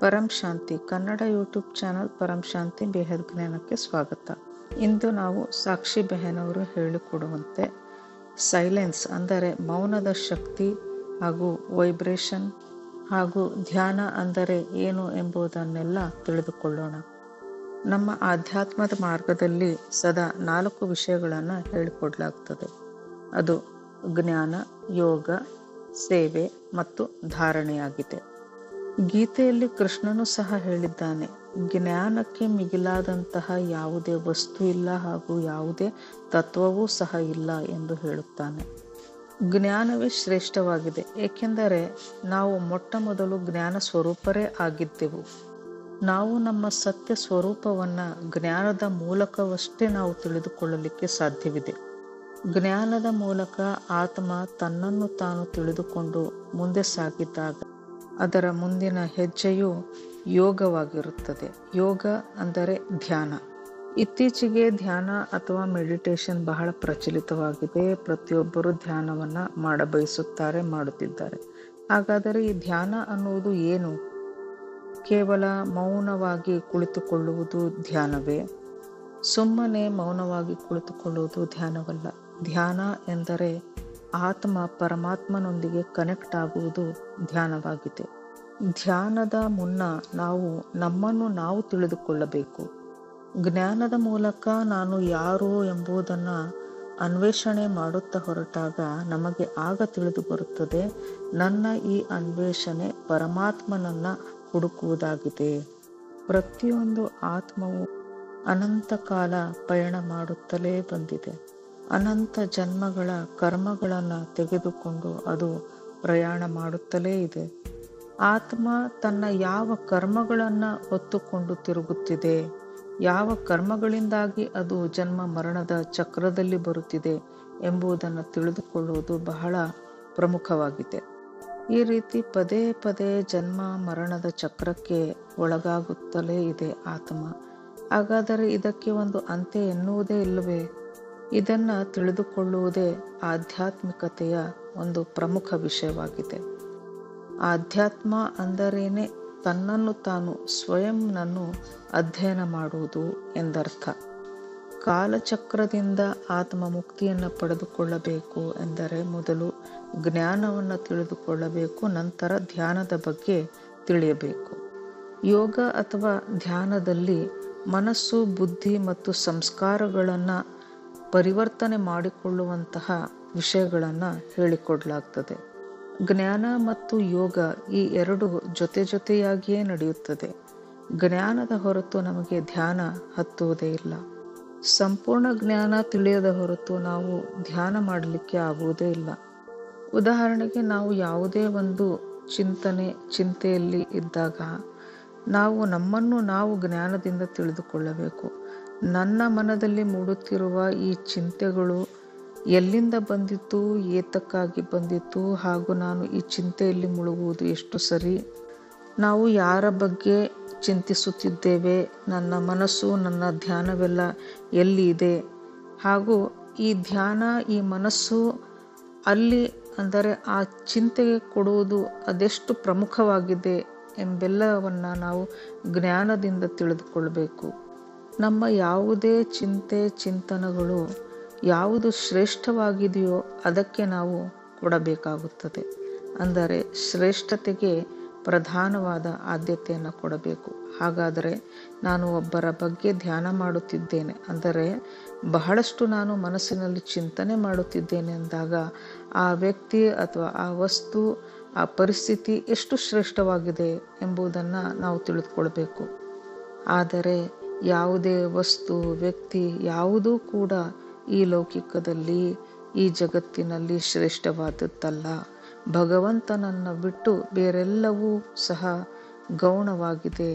ಪರಂ Shanti Kannada YouTube channel Param Shanti ಬೇಹದ್ ಜ್ಞಾನಕ್ಕೆ ಸ್ವಾಗತ ಇಂದು ನಾವು ಸಾಕ್ಷಿ ಬೆಹನ್ ಅವರು ಹೇಳಿಕೊಡುವಂತೆ ಸೈಲೆನ್ಸ್ ಅಂದರೆ ಮೌನದ ಶಕ್ತಿ ಹಾಗೂ ವೈಬ್ರೇಷನ್ ಹಾಗೂ ಧ್ಯಾನ ಅಂದರೆ ಏನು ಎಂಬುದನ್ನೆಲ್ಲ ತಿಳಿದುಕೊಳ್ಳೋಣ ನಮ್ಮ ಆಧ್ಯಾತ್ಮದ ಮಾರ್ಗದಲ್ಲಿ ಸದಾ ನಾಲ್ಕು ವಿಷಯಗಳನ್ನು ಹೇಳಿಕೊಡಲಾಗ್ತದೆ ಅದು ಜ್ಞಾನ ಯೋಗ ಸೇವೆ ಮತ್ತು ಧಾರಣೆಯಾಗಿದೆ ಗೀತೆಯಲ್ಲಿ ಕೃಷ್ಣನು ಸಹ ಹೇಳಿದ್ದಾನೆ ಜ್ಞಾನಕ್ಕೆ ಮಿಗಿಲಾದಂತಹ ಯಾವುದೇ ವಸ್ತು ಇಲ್ಲ ಹಾಗೂ ಯಾವುದೇ ತತ್ವವೂ ಸಹ ಇಲ್ಲ ಎಂದು ಹೇಳುತ್ತಾನೆ ಜ್ಞಾನವೇ ಶ್ರೇಷ್ಠವಾಗಿದೆ ಏಕೆಂದರೆ ನಾವು ಮೊಟ್ಟ ಮೊದಲು ಜ್ಞಾನ ಸ್ವರೂಪರೇ ಆಗಿದ್ದೆವು ನಾವು ನಮ್ಮ ಸತ್ಯ ಸ್ವರೂಪವನ್ನು ಜ್ಞಾನದ ಮೂಲಕವಷ್ಟೇ ನಾವು ತಿಳಿದುಕೊಳ್ಳಲಿಕ್ಕೆ ಸಾಧ್ಯವಿದೆ ಜ್ಞಾನದ ಮೂಲಕ ಆತ್ಮ ತನ್ನನ್ನು ತಾನು ತಿಳಿದುಕೊಂಡು ಮುಂದೆ ಸಾಗಿದ್ದಾಗ ಅದರ ಮುಂದಿನ ಹೆಜ್ಜೆಯು ಯೋಗವಾಗಿರುತ್ತದೆ ಯೋಗ ಅಂದರೆ ಧ್ಯಾನ ಇತ್ತೀಚೆಗೆ ಧ್ಯಾನ ಅಥವಾ ಮೆಡಿಟೇಷನ್ ಬಹಳ ಪ್ರಚಲಿತವಾಗಿದೆ ಪ್ರತಿಯೊಬ್ಬರು ಧ್ಯಾನವನ್ನು ಮಾಡಬಯಸುತ್ತಾರೆ ಮಾಡುತ್ತಿದ್ದಾರೆ ಹಾಗಾದರೆ ಈ ಧ್ಯಾನ ಅನ್ನುವುದು ಏನು ಕೇವಲ ಮೌನವಾಗಿ ಕುಳಿತುಕೊಳ್ಳುವುದು ಧ್ಯಾನವೇ ಸುಮ್ಮನೆ ಮೌನವಾಗಿ ಕುಳಿತುಕೊಳ್ಳುವುದು ಧ್ಯಾನವಲ್ಲ ಧ್ಯಾನ ಎಂದರೆ ಆತ್ಮ ಪರಮಾತ್ಮನೊಂದಿಗೆ ಕನೆಕ್ಟ್ ಆಗುವುದು ಧ್ಯಾನವಾಗಿದೆ ಧ್ಯಾನದ ಮುನ್ನ ನಾವು ನಮ್ಮನ್ನು ನಾವು ತಿಳಿದುಕೊಳ್ಳಬೇಕು ಜ್ಞಾನದ ಮೂಲಕ ನಾನು ಯಾರು ಎಂಬುದನ್ನು ಅನ್ವೇಷಣೆ ಮಾಡುತ್ತಾ ಹೊರಟಾಗ ನಮಗೆ ಆಗ ತಿಳಿದು ಬರುತ್ತದೆ ನನ್ನ ಈ ಅನ್ವೇಷಣೆ ಪರಮಾತ್ಮನನ್ನ ಹುಡುಕುವುದಾಗಿದೆ ಪ್ರತಿಯೊಂದು ಆತ್ಮವು ಅನಂತ ಕಾಲ ಪಯಣ ಮಾಡುತ್ತಲೇ ಬಂದಿದೆ ಅನಂತ ಜನ್ಮಗಳ ಕರ್ಮಗಳನ್ನು ತೆಗೆದುಕೊಂಡು ಅದು ಪ್ರಯಾಣ ಮಾಡುತ್ತಲೇ ಇದೆ ಆತ್ಮ ತನ್ನ ಯಾವ ಕರ್ಮಗಳನ್ನು ಹೊತ್ತುಕೊಂಡು ತಿರುಗುತ್ತಿದೆ ಯಾವ ಕರ್ಮಗಳಿಂದಾಗಿ ಅದು ಜನ್ಮ ಮರಣದ ಚಕ್ರದಲ್ಲಿ ಬರುತ್ತಿದೆ ಎಂಬುದನ್ನು ತಿಳಿದುಕೊಳ್ಳುವುದು ಬಹಳ ಪ್ರಮುಖವಾಗಿದೆ ಈ ರೀತಿ ಪದೇ ಪದೇ ಜನ್ಮ ಮರಣದ ಚಕ್ರಕ್ಕೆ ಒಳಗಾಗುತ್ತಲೇ ಇದೆ ಆತ್ಮ ಹಾಗಾದರೆ ಇದಕ್ಕೆ ಒಂದು ಅಂತ್ಯ ಎನ್ನುವುದೇ ಇಲ್ಲವೇ ಇದನ್ನ ತಿಳಿದುಕೊಳ್ಳುವುದೇ ಆಧ್ಯಾತ್ಮಿಕತೆಯ ಒಂದು ಪ್ರಮುಖ ವಿಷಯವಾಗಿದೆ ಆಧ್ಯಾತ್ಮ ಅಂದರೇನೆ ತನ್ನನ್ನು ತಾನು ಸ್ವಯಂನನ್ನು ಅಧ್ಯಯನ ಮಾಡುವುದು ಎಂದರ್ಥ ಕಾಲಚಕ್ರದಿಂದ ಆತ್ಮ ಮುಕ್ತಿಯನ್ನು ಪಡೆದುಕೊಳ್ಳಬೇಕು ಎಂದರೆ ಮೊದಲು ಜ್ಞಾನವನ್ನು ತಿಳಿದುಕೊಳ್ಳಬೇಕು ನಂತರ ಧ್ಯಾನದ ಬಗ್ಗೆ ತಿಳಿಯಬೇಕು ಯೋಗ ಅಥವಾ ಧ್ಯಾನದಲ್ಲಿ ಮನಸ್ಸು ಬುದ್ಧಿ ಮತ್ತು ಸಂಸ್ಕಾರಗಳನ್ನು ಪರಿವರ್ತನೆ ಮಾಡಿಕೊಳ್ಳುವಂತಹ ವಿಷಯಗಳನ್ನು ಹೇಳಿಕೊಡಲಾಗ್ತದೆ ಜ್ಞಾನ ಮತ್ತು ಯೋಗ ಈ ಎರಡು ಜೊತೆ ಜೊತೆಯಾಗಿಯೇ ನಡೆಯುತ್ತದೆ ಜ್ಞಾನದ ಹೊರತು ನಮಗೆ ಧ್ಯಾನ ಹತ್ತುವುದೇ ಇಲ್ಲ ಸಂಪೂರ್ಣ ಜ್ಞಾನ ತಿಳಿಯದ ಹೊರತು ನಾವು ಧ್ಯಾನ ಮಾಡಲಿಕ್ಕೆ ಆಗುವುದೇ ಇಲ್ಲ ಉದಾಹರಣೆಗೆ ನಾವು ಯಾವುದೇ ಒಂದು ಚಿಂತನೆ ಚಿಂತೆಯಲ್ಲಿ ಇದ್ದಾಗ ನಾವು ನಮ್ಮನ್ನು ನಾವು ಜ್ಞಾನದಿಂದ ತಿಳಿದುಕೊಳ್ಳಬೇಕು ನನ್ನ ಮನದಲ್ಲಿ ಮೂಡುತ್ತಿರುವ ಈ ಚಿಂತೆಗಳು ಎಲ್ಲಿಂದ ಬಂದಿತ್ತು ಏತಕ್ಕಾಗಿ ಬಂದಿತ್ತು ಹಾಗೂ ನಾನು ಈ ಚಿಂತೆಯಲ್ಲಿ ಮುಳುಗುವುದು ಎಷ್ಟು ಸರಿ ನಾವು ಯಾರ ಬಗ್ಗೆ ಚಿಂತಿಸುತ್ತಿದ್ದೇವೆ ನನ್ನ ಮನಸ್ಸು ನನ್ನ ಧ್ಯಾನವೆಲ್ಲ ಎಲ್ಲಿ ಇದೆ ಹಾಗೂ ಈ ಧ್ಯಾನ ಈ ಮನಸ್ಸು ಅಲ್ಲಿ ಅಂದರೆ ಆ ಚಿಂತೆಗೆ ಕೊಡುವುದು ಅದೆಷ್ಟು ಪ್ರಮುಖವಾಗಿದೆ ಎಂಬೆಲ್ಲವನ್ನು ನಾವು ಜ್ಞಾನದಿಂದ ತಿಳಿದುಕೊಳ್ಬೇಕು ನಮ್ಮ ಯಾವುದೇ ಚಿಂತೆ ಚಿಂತನೆಗಳು ಯಾವುದು ಶ್ರೇಷ್ಠವಾಗಿದೆಯೋ ಅದಕ್ಕೆ ನಾವು ಕೊಡಬೇಕಾಗುತ್ತದೆ ಅಂದರೆ ಶ್ರೇಷ್ಠತೆಗೆ ಪ್ರಧಾನವಾದ ಆದ್ಯತೆಯನ್ನು ಕೊಡಬೇಕು ಹಾಗಾದರೆ ನಾನು ಒಬ್ಬರ ಬಗ್ಗೆ ಧ್ಯಾನ ಮಾಡುತ್ತಿದ್ದೇನೆ ಅಂದರೆ ಬಹಳಷ್ಟು ನಾನು ಮನಸ್ಸಿನಲ್ಲಿ ಚಿಂತನೆ ಮಾಡುತ್ತಿದ್ದೇನೆ ಅಂದಾಗ ಆ ವ್ಯಕ್ತಿ ಅಥವಾ ಆ ವಸ್ತು ಆ ಪರಿಸ್ಥಿತಿ ಎಷ್ಟು ಶ್ರೇಷ್ಠವಾಗಿದೆ ಎಂಬುದನ್ನು ನಾವು ತಿಳಿದುಕೊಳ್ಬೇಕು ಆದರೆ ಯಾವುದೇ ವಸ್ತು ವ್ಯಕ್ತಿ ಯಾವುದೂ ಕೂಡ ಈ ಲೌಕಿಕದಲ್ಲಿ ಈ ಜಗತ್ತಿನಲ್ಲಿ ಶ್ರೇಷ್ಠವಾದದ್ದಲ್ಲ ಭಗವಂತನನ್ನು ಬಿಟ್ಟು ಬೇರೆಲ್ಲವೂ ಸಹ ಗೌಣವಾಗಿದೆ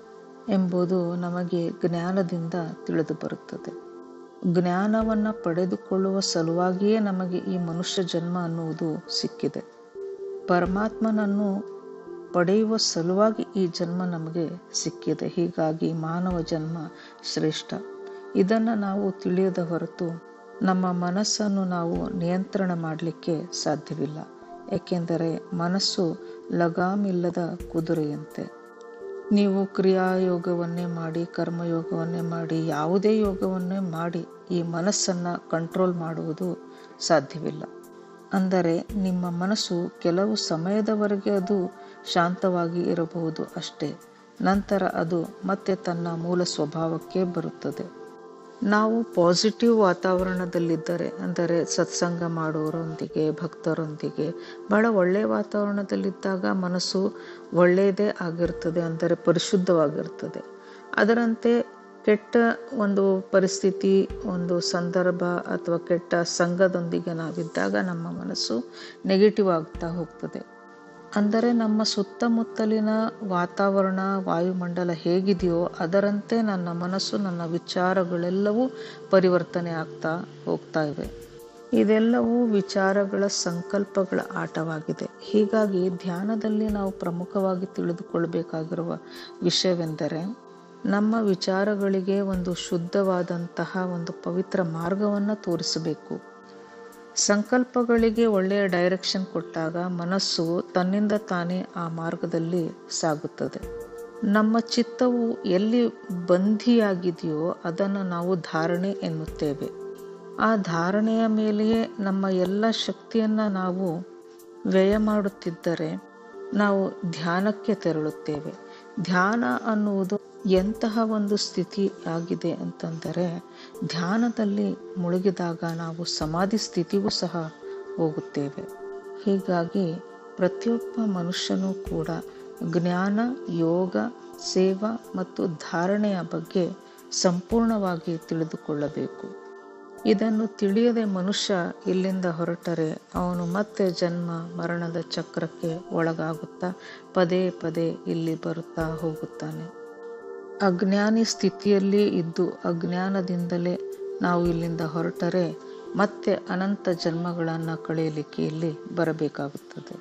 ಎಂಬುದು ನಮಗೆ ಜ್ಞಾನದಿಂದ ತಿಳಿದು ಬರುತ್ತದೆ ಜ್ಞಾನವನ್ನು ಪಡೆದುಕೊಳ್ಳುವ ಸಲುವಾಗಿಯೇ ನಮಗೆ ಈ ಮನುಷ್ಯ ಜನ್ಮ ಅನ್ನುವುದು ಸಿಕ್ಕಿದೆ ಪರಮಾತ್ಮನನ್ನು ಪಡೆಯುವ ಸಲುವಾಗಿ ಈ ಜನ್ಮ ನಮಗೆ ಸಿಕ್ಕಿದೆ ಹೀಗಾಗಿ ಮಾನವ ಜನ್ಮ ಶ್ರೇಷ್ಠ ಇದನ್ನು ನಾವು ತಿಳಿಯದ ಹೊರತು ನಮ್ಮ ಮನಸ್ಸನ್ನು ನಾವು ನಿಯಂತ್ರಣ ಮಾಡಲಿಕ್ಕೆ ಸಾಧ್ಯವಿಲ್ಲ ಏಕೆಂದರೆ ಮನಸ್ಸು ಲಗಾಮಿಲ್ಲದ ಕುದುರೆಯಂತೆ ನೀವು ಕ್ರಿಯಾಯೋಗವನ್ನೇ ಮಾಡಿ ಕರ್ಮಯೋಗವನ್ನೇ ಮಾಡಿ ಯಾವುದೇ ಯೋಗವನ್ನೇ ಮಾಡಿ ಈ ಮನಸ್ಸನ್ನು ಕಂಟ್ರೋಲ್ ಮಾಡುವುದು ಸಾಧ್ಯವಿಲ್ಲ ಅಂದರೆ ನಿಮ್ಮ ಮನಸ್ಸು ಕೆಲವು ಸಮಯದವರೆಗೆ ಅದು ಶಾಂತವಾಗಿ ಇರಬಹುದು ಅಷ್ಟೇ ನಂತರ ಅದು ಮತ್ತೆ ತನ್ನ ಮೂಲ ಸ್ವಭಾವಕ್ಕೆ ಬರುತ್ತದೆ ನಾವು ಪಾಸಿಟಿವ್ ವಾತಾವರಣದಲ್ಲಿದ್ದರೆ ಅಂದರೆ ಸತ್ಸಂಗ ಮಾಡುವವರೊಂದಿಗೆ ಭಕ್ತರೊಂದಿಗೆ ಬಹಳ ಒಳ್ಳೆಯ ವಾತಾವರಣದಲ್ಲಿದ್ದಾಗ ಮನಸ್ಸು ಒಳ್ಳೆಯದೇ ಆಗಿರ್ತದೆ ಅಂದರೆ ಪರಿಶುದ್ಧವಾಗಿರ್ತದೆ ಅದರಂತೆ ಕೆಟ್ಟ ಒಂದು ಪರಿಸ್ಥಿತಿ ಒಂದು ಸಂದರ್ಭ ಅಥವಾ ಕೆಟ್ಟ ಸಂಘದೊಂದಿಗೆ ನಾವಿದ್ದಾಗ ನಮ್ಮ ಮನಸ್ಸು ನೆಗೆಟಿವ್ ಆಗ್ತಾ ಹೋಗ್ತದೆ ಅಂದರೆ ನಮ್ಮ ಸುತ್ತಮುತ್ತಲಿನ ವಾತಾವರಣ ವಾಯುಮಂಡಲ ಹೇಗಿದೆಯೋ ಅದರಂತೆ ನನ್ನ ಮನಸ್ಸು ನನ್ನ ವಿಚಾರಗಳೆಲ್ಲವೂ ಪರಿವರ್ತನೆ ಆಗ್ತಾ ಹೋಗ್ತಾ ಇವೆ ಇದೆಲ್ಲವೂ ವಿಚಾರಗಳ ಸಂಕಲ್ಪಗಳ ಆಟವಾಗಿದೆ ಹೀಗಾಗಿ ಧ್ಯಾನದಲ್ಲಿ ನಾವು ಪ್ರಮುಖವಾಗಿ ತಿಳಿದುಕೊಳ್ಬೇಕಾಗಿರುವ ವಿಷಯವೆಂದರೆ ನಮ್ಮ ವಿಚಾರಗಳಿಗೆ ಒಂದು ಶುದ್ಧವಾದಂತಹ ಒಂದು ಪವಿತ್ರ ಮಾರ್ಗವನ್ನು ತೋರಿಸಬೇಕು ಸಂಕಲ್ಪಗಳಿಗೆ ಒಳ್ಳೆಯ ಡೈರೆಕ್ಷನ್ ಕೊಟ್ಟಾಗ ಮನಸ್ಸು ತನ್ನಿಂದ ತಾನೇ ಆ ಮಾರ್ಗದಲ್ಲಿ ಸಾಗುತ್ತದೆ ನಮ್ಮ ಚಿತ್ತವು ಎಲ್ಲಿ ಬಂಧಿಯಾಗಿದೆಯೋ ಅದನ್ನು ನಾವು ಧಾರಣೆ ಎನ್ನುತ್ತೇವೆ ಆ ಧಾರಣೆಯ ಮೇಲೆಯೇ ನಮ್ಮ ಎಲ್ಲ ಶಕ್ತಿಯನ್ನು ನಾವು ವ್ಯಯ ಮಾಡುತ್ತಿದ್ದರೆ ನಾವು ಧ್ಯಾನಕ್ಕೆ ತೆರಳುತ್ತೇವೆ ಧ್ಯಾನ ಅನ್ನುವುದು ಎಂತಹ ಒಂದು ಸ್ಥಿತಿ ಆಗಿದೆ ಅಂತಂದರೆ ಧ್ಯಾನದಲ್ಲಿ ಮುಳುಗಿದಾಗ ನಾವು ಸಮಾಧಿ ಸ್ಥಿತಿಗೂ ಸಹ ಹೋಗುತ್ತೇವೆ ಹೀಗಾಗಿ ಪ್ರತಿಯೊಬ್ಬ ಮನುಷ್ಯನೂ ಕೂಡ ಜ್ಞಾನ ಯೋಗ ಸೇವಾ ಮತ್ತು ಧಾರಣೆಯ ಬಗ್ಗೆ ಸಂಪೂರ್ಣವಾಗಿ ತಿಳಿದುಕೊಳ್ಳಬೇಕು ಇದನ್ನು ತಿಳಿಯದೆ ಮನುಷ್ಯ ಇಲ್ಲಿಂದ ಹೊರಟರೆ ಅವನು ಮತ್ತೆ ಜನ್ಮ ಮರಣದ ಚಕ್ರಕ್ಕೆ ಒಳಗಾಗುತ್ತಾ ಪದೇ ಪದೇ ಇಲ್ಲಿ ಬರುತ್ತಾ ಹೋಗುತ್ತಾನೆ ಅಜ್ಞಾನಿ ಸ್ಥಿತಿಯಲ್ಲಿ ಇದ್ದು ಅಜ್ಞಾನದಿಂದಲೇ ನಾವು ಇಲ್ಲಿಂದ ಹೊರಟರೆ ಮತ್ತೆ ಅನಂತ ಜನ್ಮಗಳನ್ನು ಕಳೆಯಲಿಕ್ಕೆ ಇಲ್ಲಿ ಬರಬೇಕಾಗುತ್ತದೆ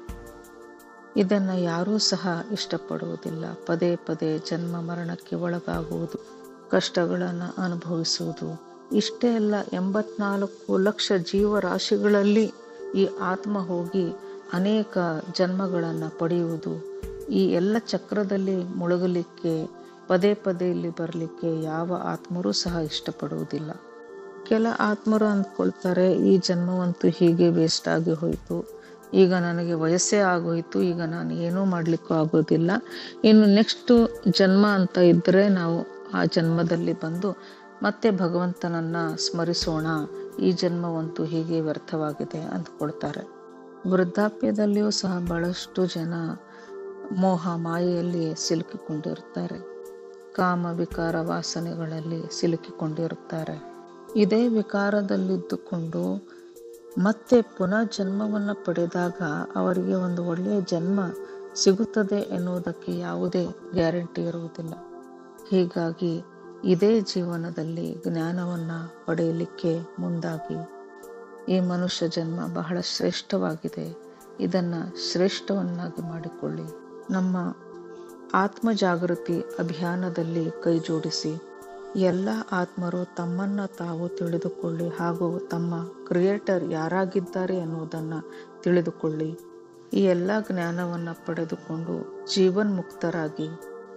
ಇದನ್ನು ಯಾರೂ ಸಹ ಇಷ್ಟಪಡುವುದಿಲ್ಲ ಪದೇ ಪದೇ ಜನ್ಮ ಮರಣಕ್ಕೆ ಒಳಗಾಗುವುದು ಕಷ್ಟಗಳನ್ನು ಅನುಭವಿಸುವುದು ಇಷ್ಟೇ ಅಲ್ಲ ಎಂಬತ್ನಾಲ್ಕು ಲಕ್ಷ ಜೀವರಾಶಿಗಳಲ್ಲಿ ಈ ಆತ್ಮ ಹೋಗಿ ಅನೇಕ ಜನ್ಮಗಳನ್ನು ಪಡೆಯುವುದು ಈ ಎಲ್ಲ ಚಕ್ರದಲ್ಲಿ ಮುಳುಗಲಿಕ್ಕೆ ಪದೇ ಪದೇ ಇಲ್ಲಿ ಬರಲಿಕ್ಕೆ ಯಾವ ಆತ್ಮರೂ ಸಹ ಇಷ್ಟಪಡುವುದಿಲ್ಲ ಕೆಲ ಆತ್ಮರು ಅಂದ್ಕೊಳ್ತಾರೆ ಈ ಜನ್ಮವಂತೂ ಹೀಗೆ ವೇಸ್ಟ್ ಆಗಿ ಹೋಯಿತು ಈಗ ನನಗೆ ವಯಸ್ಸೇ ಆಗೋಯ್ತು ಈಗ ನಾನು ಏನೂ ಮಾಡಲಿಕ್ಕೂ ಆಗೋದಿಲ್ಲ ಇನ್ನು ನೆಕ್ಸ್ಟು ಜನ್ಮ ಅಂತ ಇದ್ದರೆ ನಾವು ಆ ಜನ್ಮದಲ್ಲಿ ಬಂದು ಮತ್ತೆ ಭಗವಂತನನ್ನು ಸ್ಮರಿಸೋಣ ಈ ಜನ್ಮವಂತೂ ಹೀಗೆ ವ್ಯರ್ಥವಾಗಿದೆ ಅಂದ್ಕೊಳ್ತಾರೆ ವೃದ್ಧಾಪ್ಯದಲ್ಲಿಯೂ ಸಹ ಬಹಳಷ್ಟು ಜನ ಮೋಹ ಮಾಯೆಯಲ್ಲಿ ಸಿಲುಕಿಕೊಂಡಿರುತ್ತಾರೆ ಕಾಮ ವಿಕಾರ ವಾಸನೆಗಳಲ್ಲಿ ಸಿಲುಕಿಕೊಂಡಿರುತ್ತಾರೆ ಇದೇ ವಿಕಾರದಲ್ಲಿದ್ದುಕೊಂಡು ಮತ್ತೆ ಪುನಃ ಜನ್ಮವನ್ನು ಪಡೆದಾಗ ಅವರಿಗೆ ಒಂದು ಒಳ್ಳೆಯ ಜನ್ಮ ಸಿಗುತ್ತದೆ ಎನ್ನುವುದಕ್ಕೆ ಯಾವುದೇ ಗ್ಯಾರಂಟಿ ಇರುವುದಿಲ್ಲ ಹೀಗಾಗಿ ಇದೇ ಜೀವನದಲ್ಲಿ ಜ್ಞಾನವನ್ನು ಪಡೆಯಲಿಕ್ಕೆ ಮುಂದಾಗಿ ಈ ಮನುಷ್ಯ ಜನ್ಮ ಬಹಳ ಶ್ರೇಷ್ಠವಾಗಿದೆ ಇದನ್ನು ಶ್ರೇಷ್ಠವನ್ನಾಗಿ ಮಾಡಿಕೊಳ್ಳಿ ನಮ್ಮ ಆತ್ಮ ಜಾಗೃತಿ ಅಭಿಯಾನದಲ್ಲಿ ಕೈ ಜೋಡಿಸಿ ಎಲ್ಲ ಆತ್ಮರು ತಮ್ಮನ್ನು ತಾವು ತಿಳಿದುಕೊಳ್ಳಿ ಹಾಗೂ ತಮ್ಮ ಕ್ರಿಯೇಟರ್ ಯಾರಾಗಿದ್ದಾರೆ ಎನ್ನುವುದನ್ನು ತಿಳಿದುಕೊಳ್ಳಿ ಈ ಎಲ್ಲ ಜ್ಞಾನವನ್ನು ಪಡೆದುಕೊಂಡು ಜೀವನ್ಮುಕ್ತರಾಗಿ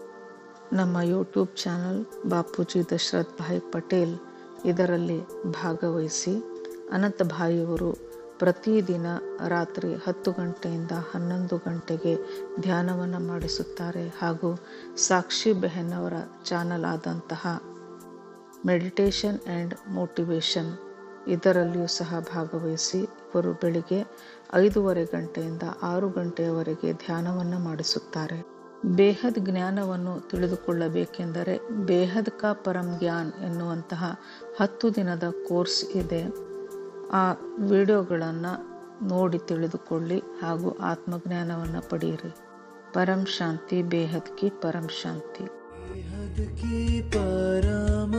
ನಮ್ಮ ಯೂಟ್ಯೂಬ್ ಚಾನಲ್ ಬಾಪೂಜಿ ದಶರಥ್ ಭಾಯ್ ಪಟೇಲ್ ಇದರಲ್ಲಿ ಭಾಗವಹಿಸಿ ಅನಂತ ಭಾಯಿಯವರು ಪ್ರತಿದಿನ ರಾತ್ರಿ ಹತ್ತು ಗಂಟೆಯಿಂದ ಹನ್ನೊಂದು ಗಂಟೆಗೆ ಧ್ಯಾನವನ್ನು ಮಾಡಿಸುತ್ತಾರೆ ಹಾಗೂ ಸಾಕ್ಷಿ ಬೆಹನ್ ಅವರ ಚಾನಲ್ ಆದಂತಹ ಮೆಡಿಟೇಷನ್ ಆ್ಯಂಡ್ ಮೋಟಿವೇಶನ್ ಇದರಲ್ಲಿಯೂ ಸಹ ಭಾಗವಹಿಸಿ ಇವರು ಬೆಳಿಗ್ಗೆ ಐದೂವರೆ ಗಂಟೆಯಿಂದ ಆರು ಗಂಟೆಯವರೆಗೆ ಧ್ಯಾನವನ್ನು ಮಾಡಿಸುತ್ತಾರೆ ಬೇಹದ್ ಜ್ಞಾನವನ್ನು ತಿಳಿದುಕೊಳ್ಳಬೇಕೆಂದರೆ ಬೇಹದ್ ಕಾ ಪರಂ ಜ್ಞಾನ್ ಎನ್ನುವಂತಹ ಹತ್ತು ದಿನದ ಕೋರ್ಸ್ ಇದೆ ಆ ವಿಡಿಯೋಗಳನ್ನು ನೋಡಿ ತಿಳಿದುಕೊಳ್ಳಿ ಹಾಗೂ ಆತ್ಮಜ್ಞಾನವನ್ನು ಪಡೆಯಿರಿ ಪರಂ ಶಾಂತಿ ಬೇಹದ್ ಕಿ ಪರಂ ಶಾಂತಿ बेहद की परम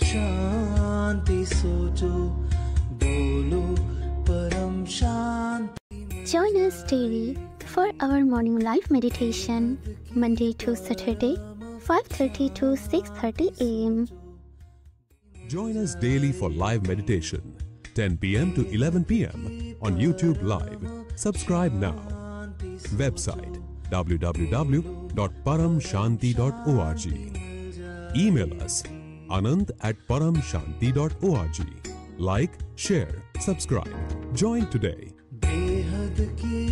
शांति सोचो बोलो परम शांति Join us daily for our morning live meditation, Monday to Saturday, 5:30 to 6:30 a.m. Join us daily for live meditation, 10 p.m. to 11 p.m. on YouTube Live. Subscribe now. Website anant.paramshanti.org. Email us anant at paramshanti.org. Like, share, subscribe. Join today. बेहद की